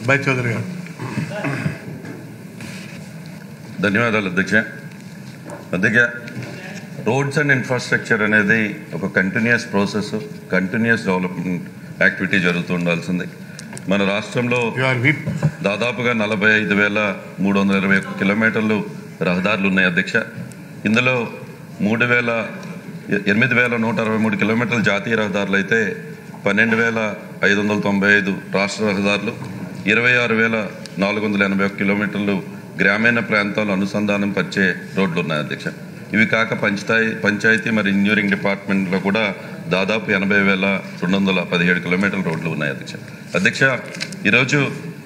Bye Chowdary గారు ధన్యవాదాలు అధ్యక్ష అధ్యక్ష రోడ్స్ అండ్ ఇన్ఫ్రాస్ట్రక్చర్ అనేది ఒక continuous process continuous development activity జరుగుతూ ఉండాల్సింది మన రాష్ట్రంలో యు ఆర్ విప్ దాదాపుగా నలభై ఐదు వేల మూడు వందల ఇరవై ఒక్క కిలోమీటర్లు రహదారులు ఉన్నాయి అధ్యక్ష ఇందులో మూడు వేల ఎనిమిది వేల నూట అరవై మూడు కిలోమీటర్లు జాతీయ రహదారులు అయితే పన్నెండు వేల ఐదు వందల తొంభై ఐదు రాష్ట్ర రహదారులు ఇరవై ఆరు వేల నాలుగు వందల ఎనభై ఒక్క కిలోమీటర్లు గ్రామీణ ప్రాంతాలు అనుసంధానం పరిచే రోడ్లు ఉన్నాయి అధ్యక్ష ఇవి కాక పంచాయతీ పంచాయతీ మరి ఇంజనీరింగ్ డిపార్ట్మెంట్లో కూడా దాదాపు ఎనభై వేల రెండు వందల పదిహేడు కిలోమీటర్ల రోడ్లు ఉన్నాయి అధ్యక్ష అధ్యక్ష ఈరోజు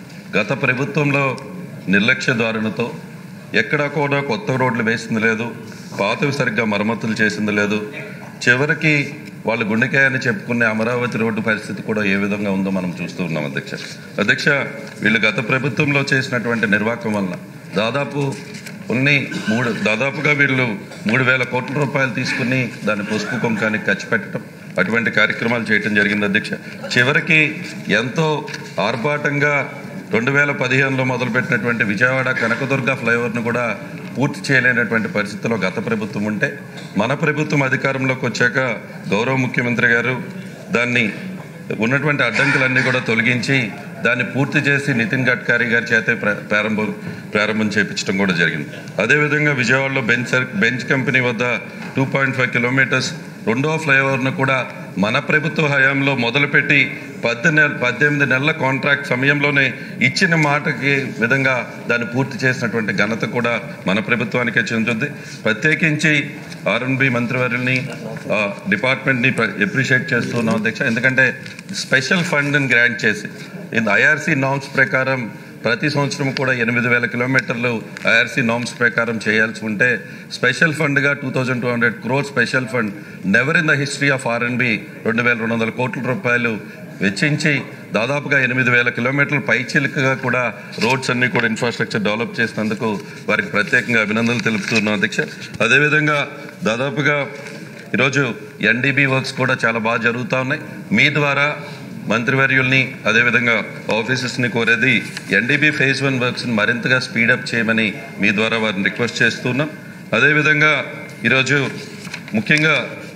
గత ప్రభుత్వంలో నిర్లక్ష్య ధోరణితో ఎక్కడా కూడా కొత్త రోడ్లు వేసింది లేదు పాతవి సరిగ్గా మరమ్మతులు చేసింది లేదు చివరికి వాళ్ళు గుండెకాయని చెప్పుకునే అమరావతి రోడ్డు పరిస్థితి కూడా ఏ విధంగా ఉందో మనం చూస్తూ ఉన్నాం అధ్యక్ష అధ్యక్ష వీళ్ళు గత ప్రభుత్వంలో చేసినటువంటి నిర్వాహకం వలన దాదాపు కొన్ని మూడు దాదాపుగా వీళ్ళు మూడు వేల కోట్ల రూపాయలు తీసుకుని దాన్ని పసుపు కుంకానికి ఖర్చు పెట్టడం అటువంటి కార్యక్రమాలు చేయటం జరిగింది అధ్యక్ష చివరికి ఎంతో ఆర్భాటంగా రెండు వేల పదిహేనులో మొదలుపెట్టినటువంటి విజయవాడ కనకదుర్గ ఫ్లైఓవర్ను కూడా పూర్తి చేయలేనటువంటి పరిస్థితిలో గత ప్రభుత్వం ఉంటే మన ప్రభుత్వం అధికారంలోకి వచ్చాక గౌరవ ముఖ్యమంత్రి గారు దాన్ని ఉన్నటువంటి అడ్డంకులన్నీ కూడా తొలగించి దాన్ని పూర్తి చేసి నితిన్ గడ్కరీ గారి చేతే ప్ర- ప్రారంభం ప్రారంభం చేయించడం కూడా జరిగింది అదేవిధంగా విజయవాడలో బెంచ్ సర్- బెంచ్ కంపెనీ వద్ద టూ పాయింట్ ఫైవ్ కిలోమీటర్స్ రెండో ఫ్లైఓవర్ను కూడా మన ప్రభుత్వ హయాంలో మొదలుపెట్టి పద్దె నెల పద్దెనిమిది నెలల కాంట్రాక్ట్ సమయంలోనే ఇచ్చిన మాటకి విధంగా దాన్ని పూర్తి చేసినటువంటి ఘనత కూడా మన ప్రభుత్వానికే చెందుతుంది ప్రత్యేకించి ఆర్ఎన్బి మంత్రివర్యుల్ని ఆ, డిపార్ట్మెంట్ని అప్రిషియేట్ చేస్తున్నాం అధ్యక్ష ఎందుకంటే స్పెషల్ ఫండ్ని గ్రాంట్ చేసి ఇన్ ఐఆర్సీ నామ్స్ ప్రకారం ప్రతి సంవత్సరం కూడా ఎనిమిది వేల కిలోమీటర్లు ఐఆర్సీ నామ్స్ ప్రకారం చేయాల్సి ఉంటే స్పెషల్ ఫండ్గా two thousand two hundred crore special fund never in the history of RNB రెండు వేల రెండు వందల కోట్ల రూపాయలు వెచ్చించి దాదాపుగా ఎనిమిది వేల కిలోమీటర్లు పైచిలుకగా కూడా రోడ్స్ అన్ని కూడా ఇన్ఫ్రాస్ట్రక్చర్ డెవలప్ చేసినందుకు వారికి ప్రత్యేకంగా అభినందనలు తెలుపుతున్నాం అధ్యక్ష అదేవిధంగా దాదాపుగా ఈరోజు ఎన్డీబీ వర్క్స్ కూడా చాలా బాగా జరుగుతూ ఉన్నాయి మీ ద్వారా మంత్రివర్యుల్ని అదేవిధంగా ఆఫీసెస్ని కోరేది ఎన్డీబీ ఫేజ్ వన్ వర్క్స్ని మరింతగా స్పీడప్ చేయమని మీ ద్వారా వారిని రిక్వెస్ట్ చేస్తున్నాం అదేవిధంగా ఈరోజు ముఖ్యంగా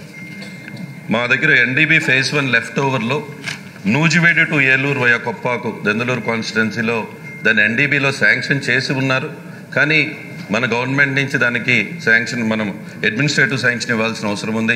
మా దగ్గర ఎన్డీబీ ఫేజ్ వన్ లెఫ్ట్ ఓవర్లో నూజివేడి టు ఏలూరు వయా కొప్పాకు దెందులూరు కాన్స్టిట్యున్సీలో దాన్ని ఎన్డీబీలో శాంక్షన్ చేసి ఉన్నారు కానీ మన గవర్నమెంట్ నుంచి దానికి శాంక్షన్ మనం అడ్మినిస్ట్రేటివ్ శాంక్షన్ ఇవ్వాల్సిన అవసరం ఉంది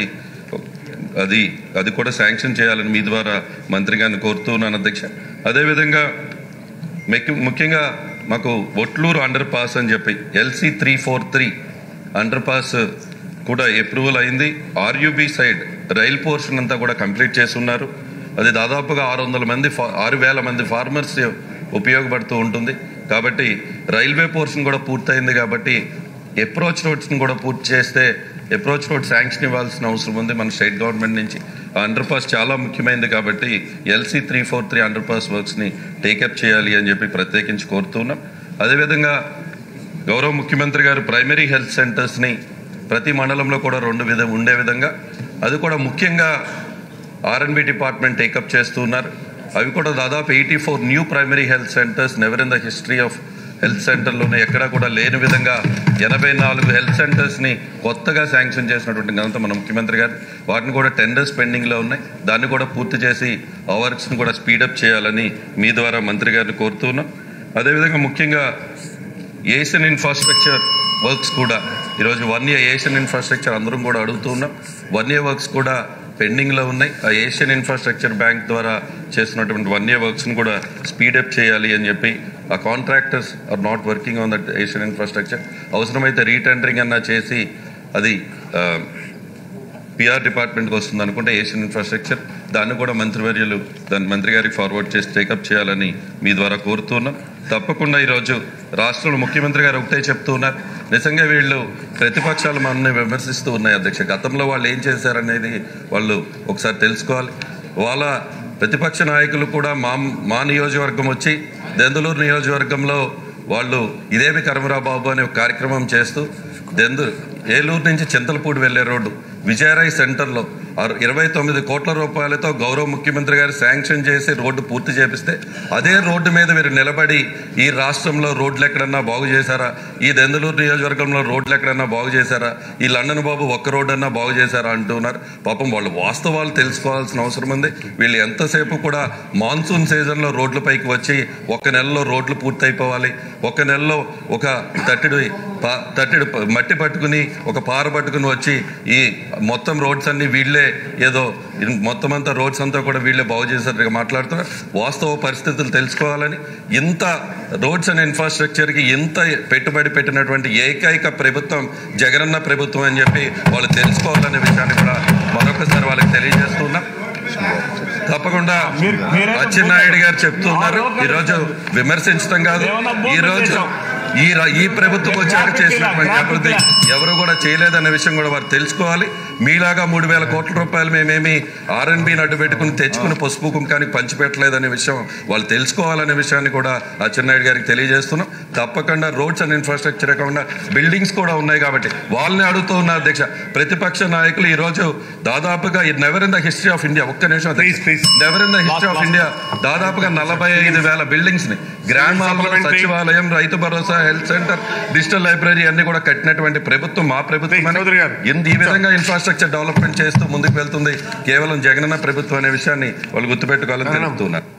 అది అది కూడా శాంక్షన్ చేయాలని మీ ద్వారా మంత్రి గారిని కోరుతున్నాను అధ్యక్ష అదేవిధంగా మెక్కి- ముఖ్యంగా మాకు ఒట్లూరు అండర్ పాస్ అని చెప్పి LC three four three under pass కూడా అప్రూవల్ అయింది ఆర్యూబీ సైడ్ రైల్ పోర్షన్ అంతా కూడా కంప్లీట్ చేస్తున్నారు అది దాదాపుగా ఆరు వందల మంది ఫా- ఆరు వేల మంది ఫార్మర్స్ ఉపయోగపడుతూ ఉంటుంది కాబట్టి రైల్వే పోర్షన్ కూడా పూర్తయింది కాబట్టి అప్రోచ్ రోడ్స్ని కూడా పూర్తి చేస్తే అప్రోచ్ రోడ్ శాంక్షన్ ఇవ్వాల్సిన అవసరం ఉంది మన స్టేట్ గవర్నమెంట్ నుంచి ఆ అండర్ పాస్ చాలా ముఖ్యమైనది కాబట్టి LC three four three under pass వర్క్స్ని టేకప్ చేయాలి అని చెప్పి ప్రత్యేకించి కోరుతున్నాం అదేవిధంగా గౌరవ ముఖ్యమంత్రి గారు ప్రైమరీ హెల్త్ సెంటర్స్ని ప్రతి మండలంలో కూడా రెండు విధ ఉండే విధంగా అది కూడా ముఖ్యంగా ఆర్ఎన్బి డిపార్ట్మెంట్ టేకప్ చేస్తూ ఉన్నారు అవి కూడా దాదాపు eighty four new primary health centres never in the history of health సెంటర్లోనే ఎక్కడా కూడా లేని విధంగా ఎనభై నాలుగు హెల్త్ సెంటర్స్ని కొత్తగా శాంక్షన్ చేసినటువంటి ఘనత మన ముఖ్యమంత్రి గారు వాటిని కూడా టెండర్స్ పెండింగ్లో ఉన్నాయి దాన్ని కూడా పూర్తి చేసి ఆ వర్క్స్ని కూడా స్పీడప్ చేయాలని మీ ద్వారా మంత్రి గారిని కోరుతున్నాం అదేవిధంగా ముఖ్యంగా ఏషియన్ ఇన్ఫ్రాస్ట్రక్చర్ వర్క్స్ కూడా ఈరోజు వన్ ఇయర్ ఏషియన్ ఇన్ఫ్రాస్ట్రక్చర్ అందరం కూడా అడుగుతూ ఉన్నాం వన్ ఇయర్ వర్క్స్ కూడా పెండింగ్లో ఉన్నాయి ఆ ఏషియన్ ఇన్ఫ్రాస్ట్రక్చర్ బ్యాంక్ ద్వారా చేస్తున్నటువంటి వన్ ఇయర్ వర్క్స్ని కూడా స్పీడప్ చేయాలి అని చెప్పి ఆ contractors are not working on that Asian infrastructure అవసరమైతే రీటెండరింగ్ అన్నా చేసి అది ఆ, పిఆర్ డిపార్ట్మెంట్కి వస్తుంది అనుకుంటే ఏషియన్ ఇన్ఫ్రాస్ట్రక్చర్ దాన్ని కూడా మంత్రివర్యులు దాన్ని మంత్రి గారికి ఫార్వర్డ్ చేసి టేకప్ చేయాలని మీ ద్వారా కోరుతున్నాం తప్పకుండా ఈరోజు రాష్ట్రంలో ముఖ్యమంత్రి గారు ఒకటే చెప్తూ ఉన్నారు నిజంగా వీళ్ళు ప్రతిపక్షాలు మనల్ని విమర్శిస్తూ ఉన్నాయి అధ్యక్ష గతంలో వాళ్ళు ఏం చేశారనేది వాళ్ళు ఒకసారి తెలుసుకోవాలి వాళ్ళ ప్రతిపక్ష నాయకులు కూడా మా మా నియోజకవర్గం వచ్చి దెందులూరు నియోజకవర్గంలో వాళ్ళు ఇదేమి కర్మరా బాబు అనే ఒక కార్యక్రమం చేస్తూ దెందు ఏలూరు నుంచి చింతలపూడి వెళ్లే రోడ్డు విజయరాయ్ సెంటర్లో అర- ఇరవై తొమ్మిది కోట్ల రూపాయలతో గౌరవ ముఖ్యమంత్రి గారు శాంక్షన్ చేసి రోడ్డు పూర్తి చేపిస్తే అదే రోడ్డు మీద మీరు నిలబడి ఈ రాష్ట్రంలో రోడ్లు ఎక్కడన్నా బాగు చేశారా ఈ దెందులూరు నియోజకవర్గంలో రోడ్లు ఎక్కడన్నా బాగు చేశారా ఈ లండన్ బాబు ఒక్క రోడ్డు అన్నా బాగు చేశారా అంటున్నారు పాపం వాళ్ళు వాస్తవాలు తెలుసుకోవాల్సిన అవసరం ఉంది వీళ్ళు ఎంతసేపు కూడా మాన్సూన్ సీజన్ లో రోడ్ల పైకి వచ్చి ఒక నెలలో రోడ్లు పూర్తయిపోవాలి ఒక నెలలో ఒక తట్టిడి పా- తట్టెడు ప- మట్టి పట్టుకుని ఒక పార పట్టుకుని వచ్చి ఈ మొత్తం రోడ్స్ అన్ని వీళ్ళే ఏదో ఇన్- మొత్తం అంతా రోడ్స్ అంతా కూడా వీళ్ళే బాగు చేశారు మాట్లాడుతున్నారు వాస్తవ పరిస్థితులు తెలుసుకోవాలని ఇంత రోడ్స్ అండ్ ఇన్ఫ్రాస్ట్రక్చర్కి ఇంత పెట్టుబడి పెట్టినటువంటి ఏకైక ప్రభుత్వం జగనన్న ప్రభుత్వం అని చెప్పి వాళ్ళు తెలుసుకోవాలనే విషయాన్ని కూడా మరొకసారి వాళ్ళకి తెలియజేస్తున్నాం తప్పకుండా మీరు- మీరే- అచ్చెన్నాయుడు గారు చెప్తున్నారు ఈరోజు విమర్శించడం కాదు ఏమన్నా బోర్డు ఈ రోజు పెట్టేశాం. ఈ ర- ఈ ప్రభుత్వం వచ్చాక గ్రాఫిక్ చేసినటువంటి ఇలా, అభివృద్ధి గ్రాఫిక్ ఎవరు కూడా చేయలేదన్న విషయం కూడా వారు తెలుసుకోవాలి మీలాగా మూడు వేల కోట్ల రూపాయలు మేమేమి ఆర్ఎన్బి అడ్డు పెట్టుకుని తెచ్చుకుని పసుపు కుంకానికి పంచిపెట్టలేదనే విషయం వాళ్ళు తెలుసుకోవాలనే విషయాన్ని కూడా అచ్చెన్నాయుడు గారికి తెలియజేస్తున్నాం తప్పకుండా రోడ్స్ అండ్ ఇన్ఫ్రాస్ట్రక్చర్ కాకుండా బిల్డింగ్స్ కూడా ఉన్నాయి కాబట్టి వాళ్ళని అడుగుతూ ఉన్న అధ్యక్ష ప్రతిపక్ష నాయకులు ఈ రోజు దాదాపుగా never in the history of India ఒక్క నిమిషం Please, please. Never in the history of Last, India దాదాపుగా నలభై ఐదు వేల బిల్డింగ్స్ ని గ్రామాల్లో Supplementary. సచివాలయం రైతు భరోసా హెల్త్ సెంటర్ డిజిటల్ లైబ్రరీ అన్ని కూడా కట్టినటువంటి ప్రభుత్వం మా ప్రభుత్వం Please, చౌదరి గారు. ఇంత ఈ విధంగా ఇన్ఫ్రాస్ట్రక్చర్ డెవలప్మెంట్ చేస్తూ ముందుకు వెళ్తుంది కేవలం జగనన్న ప్రభుత్వం అనే విషయాన్ని వాళ్ళు గుర్తుపెట్టుకోవాలని అవును. తెలుపుతున్నారు